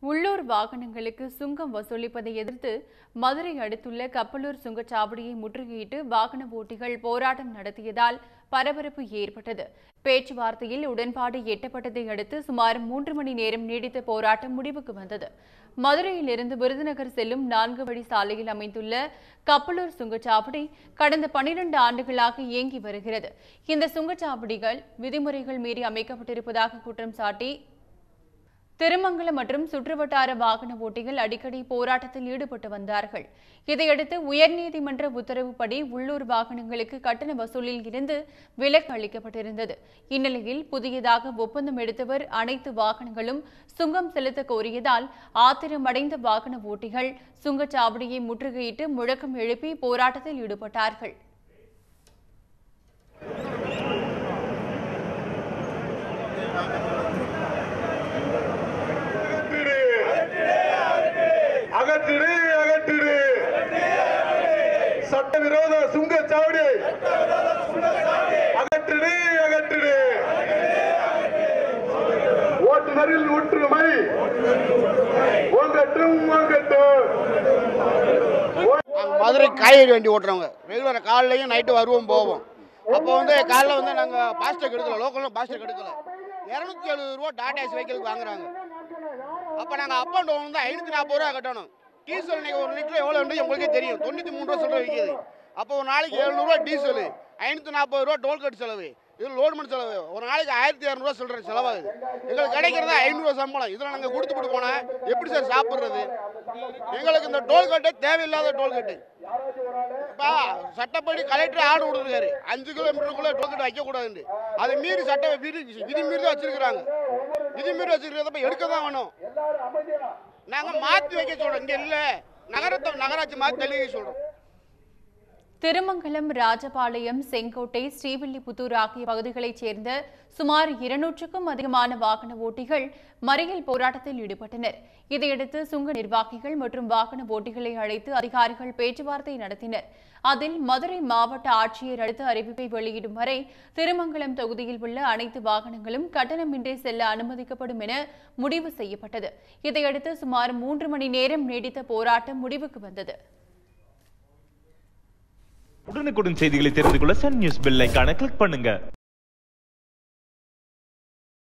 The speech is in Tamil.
உள்ளூர் வாகனங்களுக்கு சுங்கம் வசூலிப்பதை எதிர்த்து மதுரை அடுத்துள்ள கப்பலூர் சுங்கச்சாவடியை முற்றுகையிட்டு வாகன ஓட்டிகள் போராட்டம் நடத்தியதால் பரபரப்பு ஏற்பட்டது பேச்சுவார்த்தையில் உடன்பாடு எட்டப்பட்டதை அடுத்து சுமார் மூன்று மணி நேரம் நீடித்த போராட்டம் முடிவுக்கு வந்தது மதுரையிலிருந்து விருதுநகர் செல்லும் நான்கு வழி சாலையில் அமைந்துள்ள கப்பலூர் சுங்கச்சாவடி கடந்த பனிரெண்டு ஆண்டுகளாக இயங்கி வருகிறது இந்த சுங்கச்சாவடிகள் விதிமுறைகள் மீறி அமைக்கப்பட்டிருப்பதாக குற்றம் சாட்டி திருமங்கலம் மற்றும் சுற்றுவட்டார வாகன ஓட்டிகள் அடிக்கடி போராட்டத்தில் ஈடுபட்டு வந்தார்கள் இதையடுத்து உயர்நீதிமன்ற உத்தரவுப்படி உள்ளூர் வாகனங்களுக்கு கட்டண வசூலில் இருந்து விலக்கு அளிக்கப்பட்டிருந்தது இந்நிலையில் புதியதாக ஒப்பந்தம் எடுத்தவர் அனைத்து வாகனங்களும் சுங்கம் செலுத்த கோரியதால் ஆத்திரமடைந்த வாகன ஓட்டிகள் சுங்கச்சாவடியை முற்றுகையிட்டு முழக்கம் எழுப்பி போராட்டத்தில் ஈடுபட்டார்கள் அகற்றிடு அகற்றிடு சட்டவிரோத சுங்கச்சாவடி அகற்றிடு அகற்றிடு ஓட்டுநரில் ஒற்றுமை ஓங்கட்டும் ஓங்கட்டும் நாங்கள் மதுரை காய்கறி வண்டி ஓட்டுறவங்க ரெகுலராக காலையிலையும் நைட்டு வருவோம் போவோம் அப்போ வந்து காலைல வந்து நாங்கள் பாஸ்டேக் எடுக்கல லோக்கலில் பாஸ்டேக் எடுக்கல இரநூத்தி எழுபது ரூபா டாடா ஏசி வெஹிக்கிளுக்கு வாங்குறாங்க அப்போ நாங்கள் அப் அண்ட் டவுன் வந்து ஐநூற்றி நாற்பது ரூபா கட்டணும் டீசல் இன்னைக்கு ஒரு லிட்டர் எவ்வளோ உங்களுக்கே தெரியும் தொண்ணூற்றி மூணு ரூபா சொல்கிற விற்கிது அப்போ ஒரு நாளைக்கு எழுநூறுவா டீசல் ஐநூற்றி நாற்பது ரூபா டோல்கேட் செலவு இது லோன் பண்ண செலவு ஒரு நாளைக்கு ஆயிரத்தி இரநூறுவா சொல்கிற செலவாகுது எங்களுக்கு கிடைக்கிறதா ஐநூறுரூவா சம்பளம் இதில் நாங்கள் கொடுத்துட்டு போனால் எப்படி சார் சாப்பிட்றது எங்களுக்கு இந்த டோல்கேட்டே தேவையில்லாத டோல்கேட்டு இப்போ சட்டப்படி கலெக்டர் ஆர்டர் கொடுத்துருக்காரு அஞ்சு கிலோமீட்டருக்குள்ளே டோல்கேட் வைக்கக்கூடாதுன்னு அதை மீறி சட்ட விதி விதி மீறி தான் வச்சிருக்கிறாங்க விதி மீறி வச்சிருக்கிறத எடுக்க தான் வேணும் நாங்கள் மாற்றி வைக்க சொல்கிறோம் இங்கே இல்லை நகரத்தை நகராட்சி மாற்றி தள்ளி வைக்க சொல்கிறோம் திருமங்கலம் ராஜபாளையம் செங்கோட்டை ஸ்ரீவில்லிபுத்தூர் ஆகிய பகுதிகளைச் சேர்ந்த சுமார் இருநூற்றுக்கும் அதிகமான வாகன ஓட்டிகள் மறியல் போராட்டத்தில் ஈடுபட்டனர் இதையடுத்து சுங்க நிர்வாகிகள் மற்றும் வாகன ஓட்டிகளை அழைத்து அதிகாரிகள் பேச்சுவார்த்தை நடத்தினர் அதில் மதுரை மாவட்ட ஆட்சியர் அடுத்த அறிவிப்பை வெளியிடும் வரை திருமங்கலம் தொகுதியில் உள்ள அனைத்து வாகனங்களும் கட்டணமின்றி செல்ல அனுமதிக்கப்படும் என முடிவு செய்யப்பட்டது இதையடுத்து சுமார் மூன்று மணி நேரம் நீடித்த போராட்டம் முடிவுக்கு வந்தது உடனுக்குடன் செய்திகளை தெரிந்து கொள்ள சன் நியூஸ் பெல் ஐகானை கிளிக் பண்ணுங்க